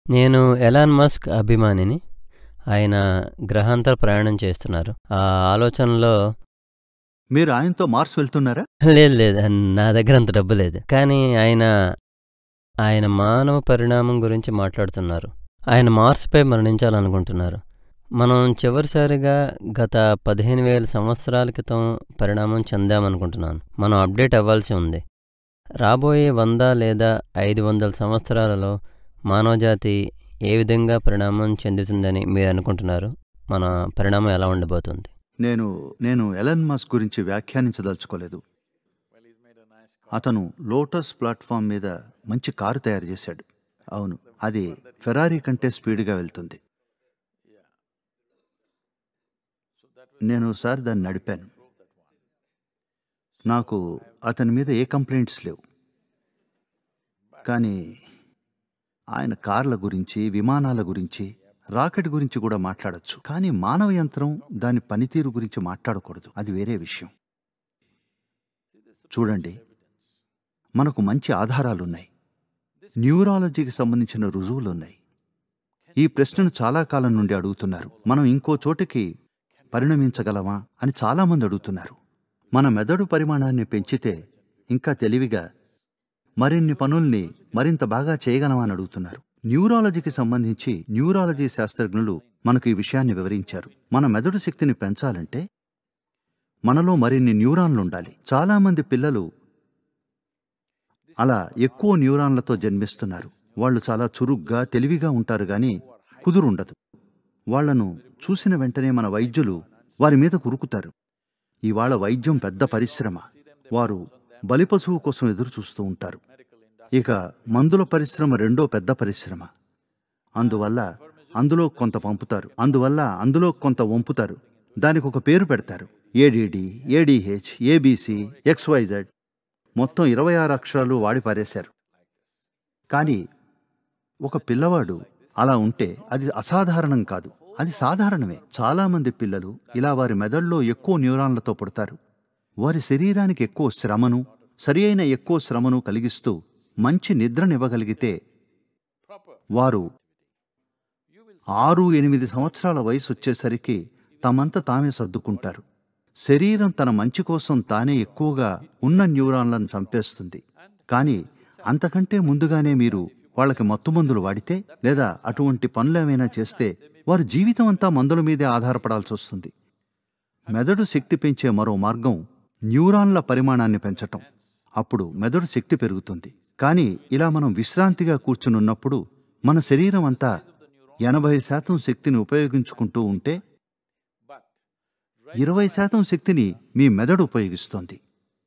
నేను Elon Musk అభిమానిని. ఆయన గ్రహాంతర ప్రయాణం చేస్తున్నారు. ఆ ఆలోచనలో మీరు ఆయనతో మార్స్ వెళ్తున్నారా లేదు లేదు. నా దగ్గర అంత డబ్బు లేదు. కానీ ఆయన, ఆయన మానవ పరిణామం గురించి మాట్లాడుతున్నారు. ఆయన మార్స్‌పై మరణించాలనుకుంటున్నారు. మనం చివరిసారిగా గత 15,000 సంవత్సరాల క్రితం పరిణామం చెందామనుకుంటున్నాను. మనం అప్‌డేట్ అవ్వాల్సి ఉంది. రాబోయే 100 లేదా 500 సంవత్సరాలలో మానవజాతి ఏ విధంగా పరిణామం చెందుతుందని మీరనుకుంటున్నారు? మన పరిణామం ఎలా ఉండబోతుంది? నేను నేను ఎలన్ మస్క్ గురించి వ్యాఖ్యానించదలుచుకోలేదు అతను లోటస్ ప్లాట్ఫామ్ మీద మంచి కారు తయారు చేశాడు అవును అది ఫెరారీ కంటే స్పీడ్గా వెళ్తుంది నేను ఒకసారి దాన్ని నడిపాను నాకు అతని మీద ఏ కంప్లైంట్స్ లేవు కానీ ఆయన కార్ల గురించి విమానాల గురించి రాకెట్ గురించి కూడా మాట్లాడొచ్చు కానీ మానవ యంత్రం దాని పనితీరు గురించి మాట్లాడకూడదు అది వేరే విషయం చూడండి మనకు మంచి ఆధారాలున్నాయి న్యూరాలజీకి సంబంధించిన రుజువులున్నాయి ఈ ప్రశ్నను చాలా కాలం నుండి అడుగుతున్నారు మనం ఇంకో చోటికి పరిణమించగలమా అని చాలామంది అడుగుతున్నారు మన మెదడు పరిమాణాన్ని పెంచితే ఇంకా తెలివిగా మరిన్ని పనుల్ని మరింత బాగా చేయగలమా అని అడుగుతున్నారు న్యూరాలజీకి సంబంధించి న్యూరాలజీ శాస్త్రజ్ఞులు మనకు ఈ విషయాన్ని వివరించారు మన మెదడు శక్తిని పెంచాలంటే మనలో మరిన్ని న్యూరాన్లు ఉండాలి చాలామంది పిల్లలు అలా ఎక్కువ న్యూరాన్లతో జన్మిస్తున్నారు వాళ్ళు చాలా చురుగ్గా తెలివిగా ఉంటారు గాని కుదురుండదు వాళ్లను చూసిన వెంటనే మన వైద్యులు వారి మీద కురుకుతారు ఇవాళ వైద్యం పెద్ద పరిశ్రమ వారు బలిపశువు కోసం ఎదురు చూస్తూ ఉంటారు ఇక మందుల పరిశ్రమ రెండో పెద్ద పరిశ్రమ అందువల్ల అందులో కొంత పంపుతారు అందువల్ల అందులో కొంత వంపుతారు దానికి ఒక పేరు పెడతారు ఏడిడి ఏడిహెచ్ ఏబిసి ఎక్స్వైజెడ్ మొత్తం ఇరవై ఆరు అక్షరాలు వాడి పారేశారు కానీ ఒక పిల్లవాడు అలా ఉంటే అది అసాధారణం కాదు అది సాధారణమే చాలామంది పిల్లలు ఇలా వారి మెదడులో ఎక్కువ న్యూరాన్లతో పుడతారు వారి శరీరానికి ఎక్కువ శ్రమను సరి అయిన ఎక్కువ శ్రమను కలిగిస్తూ మంచి నిద్రనివ్వగలిగితే వారు ఆరు ఎనిమిది సంవత్సరాల వయసు వచ్చేసరికి తమంత తామే సర్దుకుంటారు శరీరం తన మంచి కోసం తానే ఎక్కువగా ఉన్న న్యూరాన్లను చంపేస్తుంది కానీ అంతకంటే ముందుగానే మీరు వాళ్ళకి మత్తుమందులు వాడితే లేదా అటువంటి పనులేమైనా చేస్తే వారు జీవితం అంతా మందుల మీదే ఆధారపడాల్సి వస్తుంది మెదడు శక్తి పెంచే మరో మార్గం న్యూరాన్ల పరిమాణాన్ని పెంచటం అప్పుడు మెదడు శక్తి పెరుగుతుంది కానీ ఇలా మనం విశ్రాంతిగా కూర్చునున్నప్పుడు మన శరీరం అంతా ఎనభై శాతం శక్తిని ఉపయోగించుకుంటూ ఉంటే ఇరవై శాతం శక్తిని మీ మెదడు ఉపయోగిస్తోంది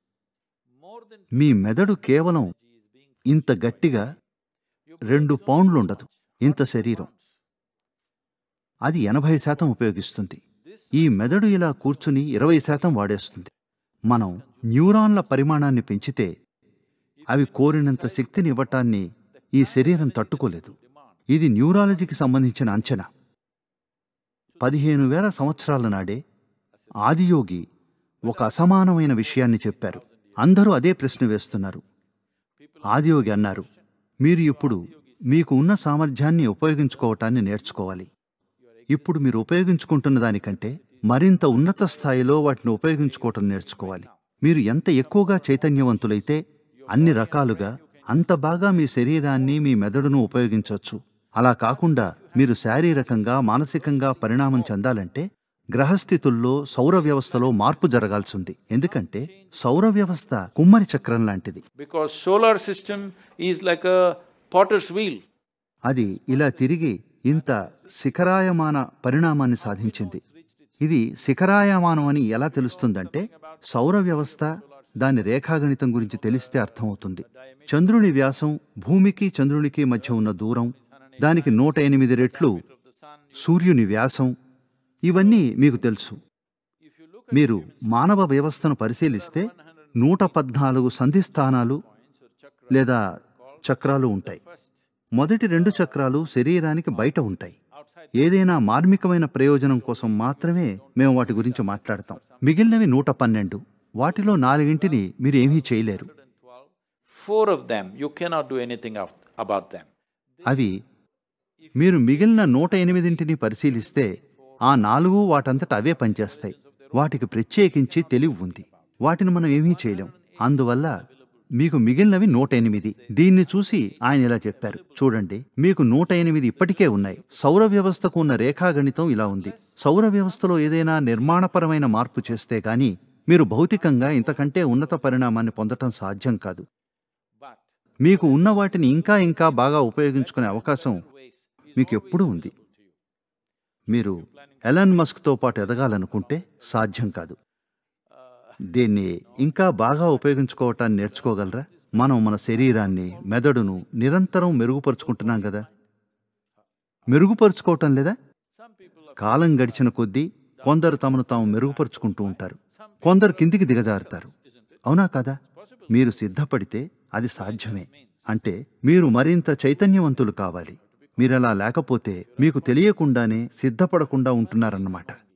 మీ మెదడు కేవలం ఇంత గట్టిగా రెండు పౌండ్లు ఉండదు ఇంత శరీరం అది ఎనభై శాతం ఉపయోగిస్తుంది ఈ మెదడు ఇలా కూర్చుని ఇరవై శాతం వాడేస్తుంది మనం న్యూరాన్ల పరిమాణాన్ని పెంచితే అవి కోరినంత శక్తిని ఇవ్వటాన్ని ఈ శరీరం తట్టుకోలేదు ఇది న్యూరాలజీకి సంబంధించిన అంచనా పదిహేను వేల సంవత్సరాల నాడే ఆదియోగి ఒక అసమానమైన విషయాన్ని చెప్పారు అందరూ అదే ప్రశ్న వేస్తున్నారు ఆదియోగి అన్నారు మీరు ఇప్పుడు మీకు ఉన్న సామర్థ్యాన్ని ఉపయోగించుకోవటాన్ని నేర్చుకోవాలి ఇప్పుడు మీరు ఉపయోగించుకుంటున్న దానికంటే మరింత ఉన్నత స్థాయిలో వాటిని ఉపయోగించుకోవటం నేర్చుకోవాలి మీరు ఎంత ఎక్కువగా చైతన్యవంతులైతే అన్ని రకాలుగా అంత బాగా మీ శరీరాన్ని మీ మెదడును ఉపయోగించవచ్చు అలా కాకుండా మీరు శారీరకంగా మానసికంగా పరిణామం చెందాలంటే గ్రహస్థితుల్లో సౌర వ్యవస్థలో మార్పు జరగాల్సింది ఎందుకంటే సౌర వ్యవస్థ కుమ్మరి చక్రం లాంటిది because solar system is like a potter's wheel. అది ఇలా తిరిగి ఇంత శిఖరాయమాన పరిణామాన్ని సాధించింది ఇది శిఖరాయమానం అని ఎలా తెలుస్తుందంటే సౌర వ్యవస్థ దాని రేఖాగణితం గురించి తెలిస్తే అర్థమవుతుంది చంద్రుని వ్యాసం భూమికి చంద్రునికి మధ్య ఉన్న దూరం దానికి నూట ఎనిమిది రెట్లు సూర్యుని వ్యాసం ఇవన్నీ మీకు తెలుసు మీరు మానవ వ్యవస్థను పరిశీలిస్తే నూట పద్నాలుగు సంధిస్థానాలు లేదా చక్రాలు ఉంటాయి మొదటి రెండు చక్రాలు శరీరానికి బయట ఉంటాయి ఏదైనా మార్మికమైన ప్రయోజనం కోసం మాత్రమే మేము వాటి గురించి మాట్లాడతాం మిగిలినవి నూట పన్నెండు వాటిలో నాలుగింటిని మీరు ఏమీ చేయలేరు Four of them, you cannot do anything of, about them. అవి మీరు మిగిలిన నూట ఎనిమిదింటిని పరిశీలిస్తే ఆ నాలుగు వాటంతట అవే పనిచేస్తాయి వాటికి ప్రత్యేకించి తెలివి ఉంది వాటిని మనం ఏమీ చేయలేం అందువల్ల మీకు మిగిలినవి నూట ఎనిమిది దీన్ని చూసి ఆయన ఇలా చెప్పారు చూడండి మీకు నూట ఎనిమిది ఇప్పటికే ఉన్నాయి సౌర వ్యవస్థకు ఉన్న రేఖాగణితం ఇలా ఉంది సౌర వ్యవస్థలో ఏదైనా నిర్మాణపరమైన మార్పు చేస్తే గాని మీరు భౌతికంగా ఇంతకంటే ఉన్నత పరిణామాన్ని పొందటం సాధ్యం కాదు But మీకు ఉన్న వాటిని ఇంకా ఇంకా బాగా ఉపయోగించుకునే అవకాశం మీకు ఎప్పుడూ ఉంది మీరు ఎలన్ మస్క్తో పాటు ఎదగాలనుకుంటే సాధ్యం కాదు దీన్ని ఇంకా బాగా ఉపయోగించుకోవటాన్ని నేర్చుకోగలరా మనం మన శరీరాన్ని మెదడును నిరంతరం మెరుగుపరుచుకుంటున్నాం కదా మెరుగుపరుచుకోవటం లేదా some people are కాలం గడిచిన కొద్దీ కొందరు తమను తాము మెరుగుపరుచుకుంటూ ఉంటారు కొందరు కిందికి దిగజారుతారు అవునా కదా మీరు సిద్ధపడితే అది సాధ్యమే అంటే మీరు మరింత చైతన్యవంతులు కావాలి మీరలా లేకపోతే మీకు తెలియకుండానే సిద్ధపడకుండా ఉంటున్నారన్నమాట